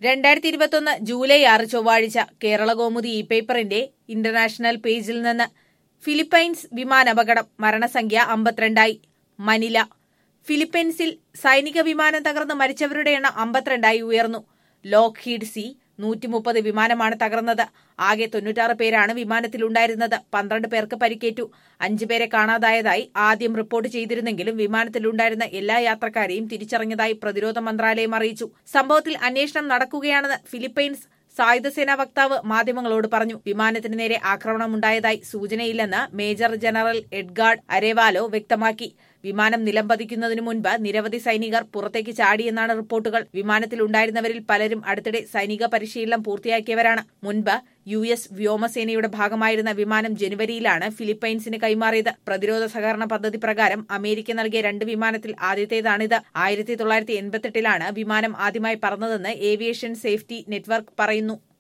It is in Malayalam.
രണ്ടായിരത്തി ഇരുപത്തൊന്ന് ജൂലൈ ആറ് ചൊവ്വാഴ്ച കേരള കൗമുദി ഇ പേപ്പറിന്റെ ഇന്റർനാഷണൽ പേജിൽ നിന്ന് ഫിലിപ്പൈൻസ് വിമാനാപകടം മരണസംഖ്യ അമ്പത്തിരണ്ടായി മനില ഫിലിപ്പൈൻസിൽ സൈനിക വിമാനം തകർന്ന് മരിച്ചവരുടെ എണ്ണം അമ്പത്തിരണ്ടായി ഉയർന്നു ലോക്ക് ഹീഡ് സി നൂറ്റി മുപ്പത് വിമാനമാണ് തകർന്നത് ആകെ തൊണ്ണൂറ്റാറ് പേരാണ് വിമാനത്തിലുണ്ടായിരുന്നത് പന്ത്രണ്ട് പേർക്ക് പരിക്കേറ്റു അഞ്ചു പേരെ കാണാതായതായി ആദ്യം റിപ്പോർട്ട് ചെയ്തിരുന്നെങ്കിലും വിമാനത്തിലുണ്ടായിരുന്ന എല്ലാ യാത്രക്കാരെയും തിരിച്ചറിഞ്ഞതായി പ്രതിരോധ മന്ത്രാലയം അറിയിച്ചു സംഭവത്തിൽ അന്വേഷണം നടക്കുകയാണെന്ന് ഫിലിപ്പൈൻസ് സായുധസേനാ വക്താവ് മാധ്യമങ്ങളോട് പറഞ്ഞു വിമാനത്തിന് നേരെ ആക്രമണമുണ്ടായതായി സൂചനയില്ലെന്ന് മേജർ ജനറൽ എഡ്ഗാർഡ് അരേവാലോ വ്യക്തമാക്കി വിമാനം നിലംപതിക്കുന്നതിനു മുൻപ് നിരവധി സൈനികർ പുറത്തേക്ക് ചാടിയെന്നാണ് റിപ്പോർട്ടുകൾ വിമാനത്തിലുണ്ടായിരുന്നവരിൽ പലരും അടുത്തിടെ സൈനിക പരിശീലനം പൂർത്തിയാക്കിയവരാണ് മുൻപ് യു എസ് വ്യോമസേനയുടെ ഭാഗമായിരുന്ന വിമാനം ജനുവരിയിലാണ് ഫിലിപ്പൈൻസിന് കൈമാറിയത് പ്രതിരോധ സഹകരണ പദ്ധതി പ്രകാരം അമേരിക്ക നൽകിയ രണ്ട് വിമാനത്തിൽ ആദ്യത്തേതാണിത് ആയിരത്തി തൊള്ളായിരത്തി എൺപത്തെട്ടിലാണ് വിമാനം ആദ്യമായി പറന്നതെന്ന് ഏവിയേഷൻ സേഫ്റ്റി നെറ്റ്വർക്ക് പറയുന്നു